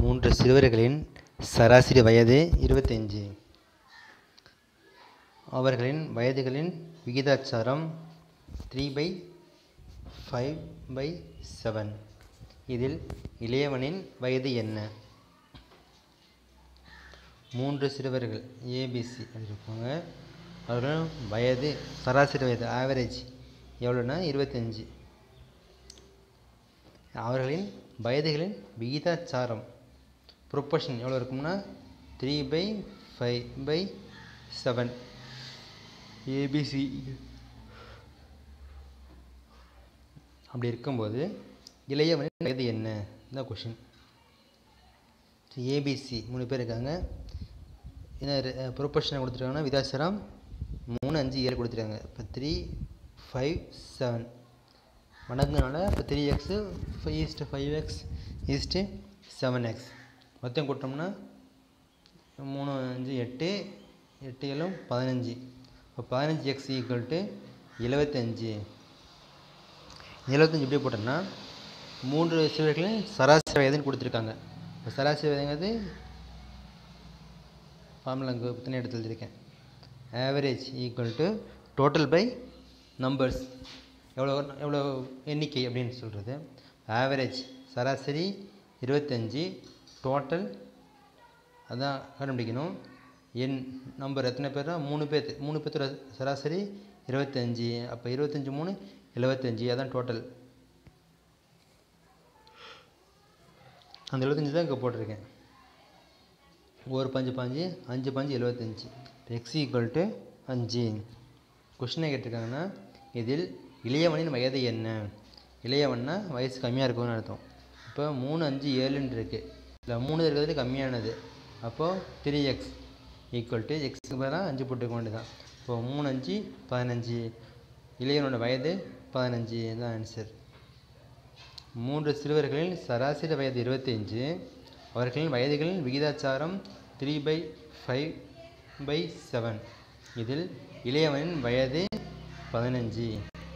மூன்று சிறுவர்களின் சராசரி வயது இருபத்தஞ்சு அவர்களின் வயதுகளின் விகிதாச்சாரம் three by five by seven இதில் இளையவனின் வயது என்ன மூன்று சிறுவர்கள் ஏபிசி இருப்பாங்க அவர்கள் வயது சராசரி வயது ஆவரேஜ் எவ்வளோன்னா இருபத்தஞ்சி அவர்களின் வயதுகளின் விகிதாச்சாரம் ப்ரொப்போர்ஷன் எவ்வளோ இருக்கும்னா three by five by seven A B C அப்படி இருக்கும்போது இளையவனின் வயது என்ன இந்த கொஷின் ஏபிசி மூணு பேர் இருக்காங்க என்ன ப்ரொப்போர்ஷனை கொடுத்துருக்காங்கன்னா விதாச்சாரம் மூணு அஞ்சு ஏழு கொடுத்துருக்காங்க இப்போ த்ரீ ஃபைவ் செவன் மடங்குனால இப்போ three x five is to five x is to seven x மொத்தம் கூட்டோம்னா மூணு அஞ்சு எட்டு எட்டு ஏழும் பதினஞ்சு இப்போ பதினஞ்சு எக்ஸ் ஈக்குவல் டு எழுபத்தஞ்சு எழுபத்தஞ்சு எப்படி போட்டோம்னா மூன்று சிறுவர்களின் சராசரி வயதுன்னு கொடுத்துருக்காங்க இப்போ சராசரி வயதுங்கிறது ஃபார்முலா அங்கே பற்றின எடுத்து எழுதியிருக்கேன் average equal to total by numbers எவ்வளோ எவ்வளோ எண்ணிக்கை அப்படின்னு சொல்கிறது ஆவரேஜ் சராசரி இருபத்தஞ்சி டோட்டல் அதான் கண்டுபிடிக்கணும் எண் நம்பர் எத்தனை பேர்னா மூணு பேர் மூணு பேர்த்தோட சராசரி இருபத்தஞ்சி அப்போ இருபத்தஞ்சி மூணு எழுபத்தஞ்சி அதான் டோட்டல் அந்த எழுபத்தஞ்சி தான் இங்கே போட்டிருக்கேன் ஒரு பஞ்சு பாஞ்சு அஞ்சு பஞ்சு எழுபத்தஞ்சி எக்ஸ் ஈக்குவல் டு அஞ்சு கொஷினை கேட்டிருக்காங்கன்னா இதில் இளையவனின் வயது என்ன இளையவன்னா வயசு கம்மியாக இருக்கும்னு அர்த்தம் இப்போ மூணு அஞ்சு ஏழுன்னு இருக்குது இல்லை மூணு இருக்கிறதுல கம்மியானது அப்போது த்ரீ எக்ஸ் ஈக்குவல் டு எக்ஸுக்கு பதிலாக அஞ்சு போட்டுக்க வேண்டியதான் இப்போது மூணு அஞ்சு பதினஞ்சு இளையவனோட வயது பதினஞ்சு தான் ஆன்சர் மூன்று சிறுவர்களின் சராசரி வயது இருபத்தஞ்சு அவர்களின் வயதுகளின் விகிதாச்சாரம் three by five by seven இதில் இளையவனின் வயது பதினஞ்சு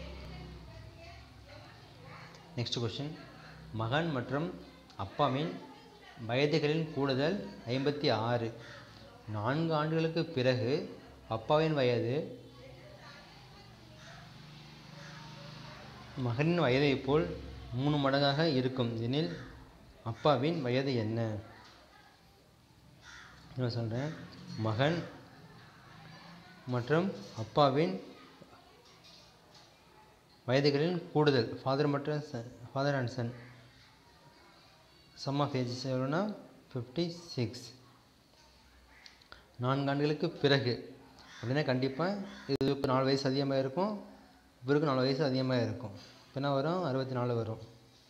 நெக்ஸ்ட் கொஷின் மகன் மற்றும் அப்பாவின் வயதுகளின் கூடுதல் ஐம்பத்தி ஆறு நான்கு ஆண்டுகளுக்கு பிறகு அப்பாவின் வயது மகனின் வயதை போல் மூணு மடங்காக இருக்கும் எனில் அப்பாவின் வயது என்ன நான் சொல்கிறேன் மகன் மற்றும் அப்பாவின் வயதுகளின் கூடுதல் ஃபாதர் மற்றும் son father and son sum of ages எவ்வளோனா ஃபிஃப்டி சிக்ஸ் நான்கு ஆண்டுகளுக்கு பிறகு அப்படின்னா கண்டிப்பாக இதுக்கு நாலு வயசு அதிகமாக இருக்கும் இவருக்கு நாலு வயசு அதிகமாக இருக்கும் இப்போ என்ன வரும் அறுபத்தி நாலு வரும்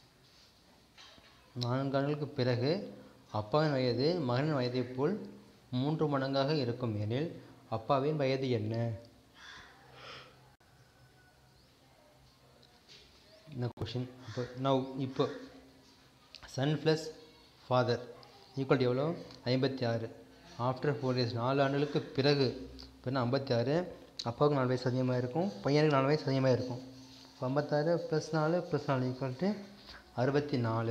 நான்கு ஆண்டுகளுக்கு பிறகு அப்பாவின் வயது மகனின் வயதைப் போல் மூன்று மடங்காக இருக்கும் எனில் அப்பாவின் வயது என்ன இந்த கொஷின் இப்போ நவ் இப்போ சன் ப்ளஸ் ஃபாதர் ஈக்குவல் எவ்வளோ ஐம்பத்தி ஆறு ஆஃப்டர் ஃபோர் இயர்ஸ் நாலு ஆண்டுகளுக்கு பிறகு இப்போ ஐம்பத்தி ஆறு அப்பாவுக்கு நாலு வயசு அதிகமாக இருக்கும் பையனுக்கு நாலு வயசு அதிகமாக இருக்கும் இப்போ ஐம்பத்தாறு ப்ளஸ் நாலு ப்ளஸ் நாலு ஈக்குவல் டு அறுபத்தி நாலு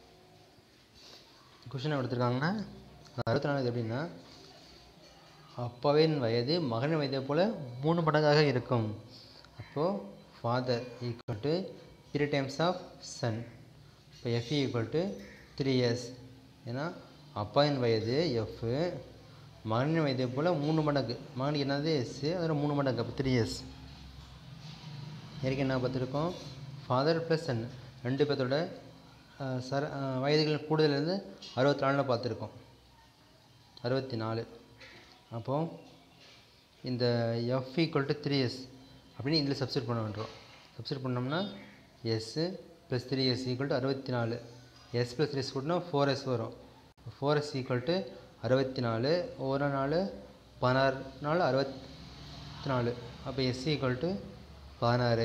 கொஷின் கொடுத்துருக்காங்கன்னா அறுபத்தி நாலு எப்படின்னா அப்பாவின் வயது மகனின் வயதை போல் மூணு மடங்காக இருக்கும் அப்போது father equal to three times of son இப்போ F equal to three years ஏன்னா அப்பாவின் வயது எஃப் மகனின் வயதை போல் மூணு மடங்கு மகனுக்கு என்னது எஸ்ஸு அதில் மூணு மடங்கு அப்போ த்ரீ இயர்ஸ் ஏற்கனவே என்ன பார்த்துருக்கோம் ஃபாதர் ப்ளஸ் சன் ரெண்டு பேர்த்தோட சர வயதுகள் கூடுதலேருந்து அறுபத்தி நாலில் பார்த்துருக்கோம் அறுபத்தி நாலு அப்போது இந்த F equal to three S அப்படின்னு இதில் சப்ஸ்டியூட் பண்ண வேண்டுறோம் சப்ஸ்டியூட் பண்ணோம்னா S plus three S equal to அறுபத்தி நாலு எஸ் ப்ளஸ் த்ரீ எஸ் கூட்டினா ஃபோர் எஸ் வரும் ஃபோர் எஸ் ஈக்குவல் டு அறுபத்தி நாலு ஒரு நாலு பதினாறு நாலு அறுபத்தி நாலு அப்போ எஸ் ஈக்குவல் டு பதினாறு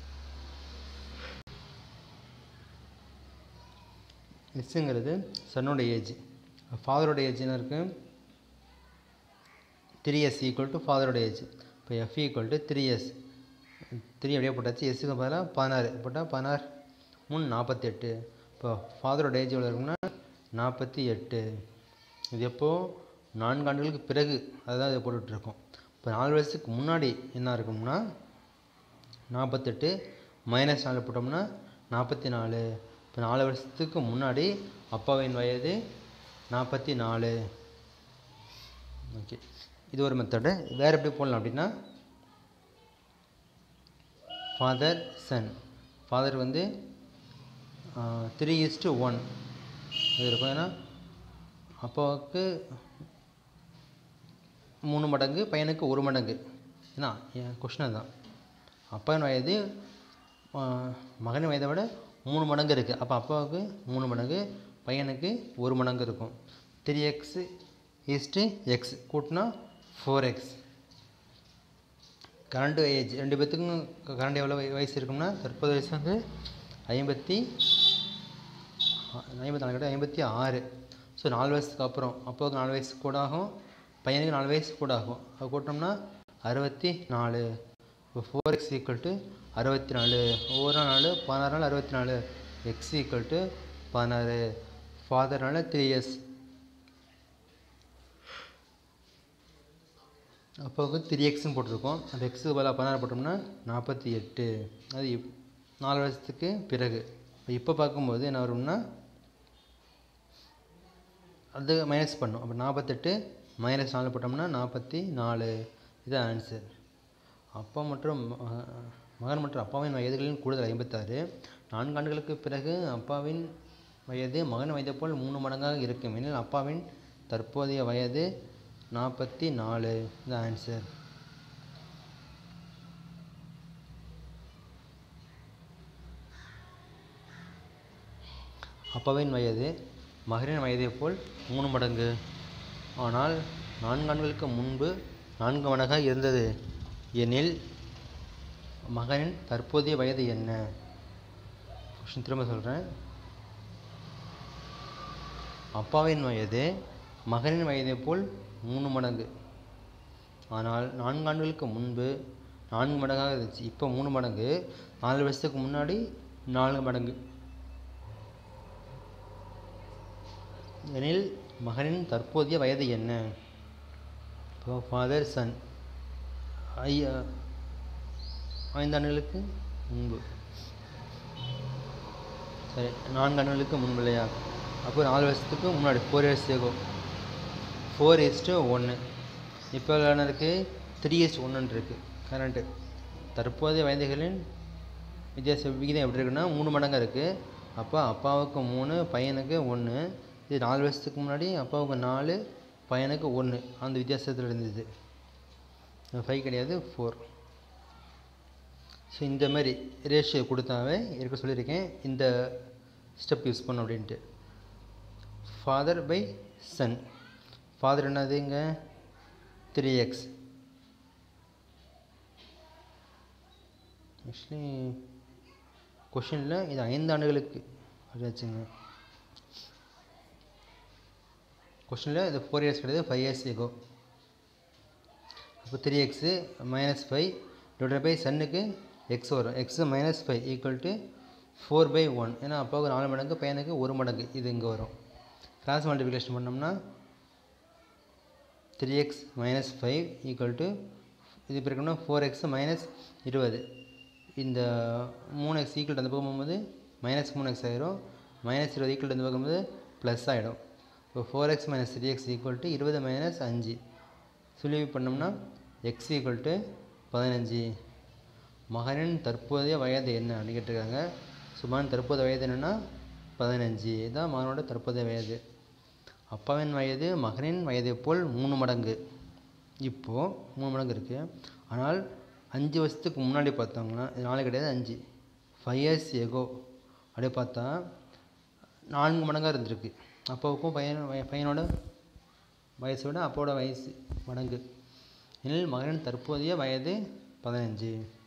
எஸ்ஸுங்கிறது சன்னோட ஏஜ் ஃபாதரோட ஏஜ் என்ன இருக்குது த்ரீ எஸ் ஈக்குவல் டு ஃபாதரோட ஏஜ் இப்போ F equal to three S three அப்படியே போட்டாச்சு எஸ்ஸுக்கு பதிலாக பதினாறு போட்டால் பதினாறு மூணு நாற்பத்தெட்டு இப்போ ஃபாதரோட ஏஜ் எவ்வளோ இருக்குன்னா நாற்பத்தி எட்டு இது எப்போ நான்கு ஆண்டுகளுக்கு பிறகு அதுதான் இதை போட்டுட்ருக்கோம் இப்போ நாலு வருஷத்துக்கு முன்னாடி என்ன இருக்கும்னா நாற்பத்தெட்டு மைனஸ் நாலு போட்டோம்னா நாற்பத்தி நாலு இப்போ நாலு வருஷத்துக்கு முன்னாடி அப்பாவின் வயது நாற்பத்தி நாலு ஓகே இது ஒரு மெத்தடு வேறு எப்படி போடலாம் அப்படின்னா ஃபாதர் சன் ஃபாதர் வந்து த்ரீ இஸ்டு ஒன் இது இருக்கும் ஏன்னா அப்பாவுக்கு மூணு மடங்கு பையனுக்கு ஒரு மடங்கு ஏன்னா என் கொஷின் தான் அப்பாவின் வயது ஆ, மகன் வயதை விட மூணு மடங்கு இருக்குது அப்போ அப்பாவுக்கு மூணு மடங்கு பையனுக்கு ஒரு மடங்கு இருக்கும் த்ரீ எக்ஸ் ஈஸ்ட்டு எக்ஸ் கூட்டினா ஃபோர் எக்ஸ் கரண்ட் ஏஜ் ரெண்டு பேர்த்துக்கும் கரண்ட் எவ்வளோ வய- வயசு இருக்கும்னா தற்போது வயசு வந்து ஐம்பத்தி ஐம்பத்தி நாலு கிடையாது ஐம்பத்தி ஆறு ஸோ நாலு வயசுக்கு அப்புறம் அப்பாவுக்கு நாலு வயசு கூட ஆகும் பையனுக்கு நாலு வயசு கூட ஆகும் அது கூட்டோம்னா அறுபத்தி நாலு இப்போ ஃபோர் எக்ஸ் ஈக்குவல் டு அறுபத்தி நாலு ஒவ்வொரு நாலு பதினாறு நாள் அறுபத்தி நாலு எக்ஸ் ஈக்குவல் டு பதினாறு ஃபாதர்னால த்ரீ இயர்ஸ் அப்பாவுக்கு த்ரீ எக்ஸ்னு போட்டிருக்கோம் அந்த எக்ஸுக்கு பதிலாக பதினாறு போட்டோம்னா நாற்பத்தி எட்டு அது இப் நாலு வருஷத்துக்கு பிறகு இப்போ பார்க்கும்போது என்ன வரும்னா அது மைனஸ் பண்ணும் அப்போ நாற்பத்தெட்டு மைனஸ் நாலு போட்டோம்னா நாற்பத்தி நாலு இது ஆன்சர் அப்பா மற்றும் ம- மகன் மற்றும் அப்பாவின் வயதுகளின் கூடுதல் ஐம்பத்தாறு நான்கு ஆண்டுகளுக்கு பிறகு அப்பாவின் வயது மகன் வயதை போல் மூணு மடங்காக இருக்கும் எனில் அப்பாவின் தற்போதைய வயது நாற்பத்தி நாலு இது ஆன்சர் அப்பாவின் வயது மகனின் வயதைப் போல் மூணு மடங்கு ஆனால் நான்கு ஆண்டுகளுக்கு முன்பு நான்கு மடங்காக இருந்தது எனில் மகனின் தற்போதைய வயது என்ன கொஷின் திரும்ப சொல்கிறேன் அப்பாவின் வயது மகனின் வயதைப் போல் மூணு மடங்கு ஆனால் நான்கு ஆண்டுகளுக்கு முன்பு நான்கு மடங்காக இருந்துச்சு இப்போ மூணு மடங்கு நாலு வருஷத்துக்கு முன்னாடி நாலு மடங்கு எனில் மகனின் தற்போதைய வயது என்ன இப்போ ஃபாதர் சன் ஐ ஐந்து ஆண்டுகளுக்கு முன்பு சரி நான்கு ஆண்டுகளுக்கு முன்பு இல்லையா அப்போ நாலு வருஷத்துக்கு முன்னாடி four years ago four is to ஒன்று இப்போ என்ன இருக்குது த்ரீ இஸ்ட் ஒன்றுன்னு இருக்குது கரண்ட்டு தற்போதைய வயதுகளின் வித்தியாச விகிதம் எப்படி இருக்குன்னா மூணு மடங்காக இருக்குது அப்போ அப்பாவுக்கு மூணு பையனுக்கு ஒன்று இது நாலு வருஷத்துக்கு முன்னாடி அப்பாவுக்கு நாலு பையனுக்கு ஒன்று அந்த வித்தியாசத்தில் இருந்தது ஃபைவ் கிடையாது ஃபோர் ஸோ இந்த மாதிரி ரேஷியோ கொடுத்தாவே இருக்க சொல்லியிருக்கேன் இந்த ஸ்டெப் யூஸ் பண்ணும் அப்படின்ட்டு ஃபாதர் பை சன் ஃபாதர் என்னதுங்க த்ரீ எக்ஸ் ஆக்சுவலி கொஷினில் இது ஐந்து ஆண்டுகளுக்கு அப்படி வச்சுங்க கொஷினில் இது ஃபோர் இயர்ஸ் கிடையாது ஃபைவ் இயர்ஸ் எகோ அப்போ three X minus five divide by சன்னுக்கு எக்ஸ் வரும் X minus five equal to four by one ஏன்னா அப்பாவுக்கு நாலு மடங்கு பையனுக்கு ஒரு மடங்கு இது இங்கே வரும் கிராஸ் மல்டிப்ளிகேஷன் பண்ணோம்னா three x minus five equal to இது இப்போ இருக்கணும்னா ஃபோர் எக்ஸ் மைனஸ் இருபது இந்த மூணு எக்ஸ் ஈக்குவல் அந்த பக்கம் போகும்போது மைனஸ் மூணு எக்ஸ் ஆயிரும் மைனஸ் இருபது ஈக்குவல் அந்த பக்கம் போகும்போது ப்ளஸ் ஆகிடும் இப்போ four x minus three x equal to இருபது மைனஸ் அஞ்சு சுழிவு பண்ணோம்னா எக்ஸ் ஈக்குவல் டு பதினஞ்சு மகனின் தற்போதைய வயது என்ன அப்படின்னு கேட்டிருக்காங்க சுமான் தற்போதைய வயது என்னென்னா பதினஞ்சு இதுதான் மகனோட தற்போதைய வயது அப்பாவின் வயது மகனின் வயதை போல் மூணு மடங்கு இப்போது மூணு மடங்கு இருக்குது ஆனால் அஞ்சு வருஷத்துக்கு முன்னாடி பார்த்தாங்கன்னா இது நாலு கிடையாது அஞ்சு ஃபைவ் இயர்ஸ் எகோ அப்படியே பார்த்தா நான்கு மடங்காக இருந்திருக்கு அப்பாவுக்கும் பையன் வய- பையனோட வயசை விட அப்பாவோட வயசு மடங்கு எனில் மகனின் தற்போதைய வயது பதினஞ்சு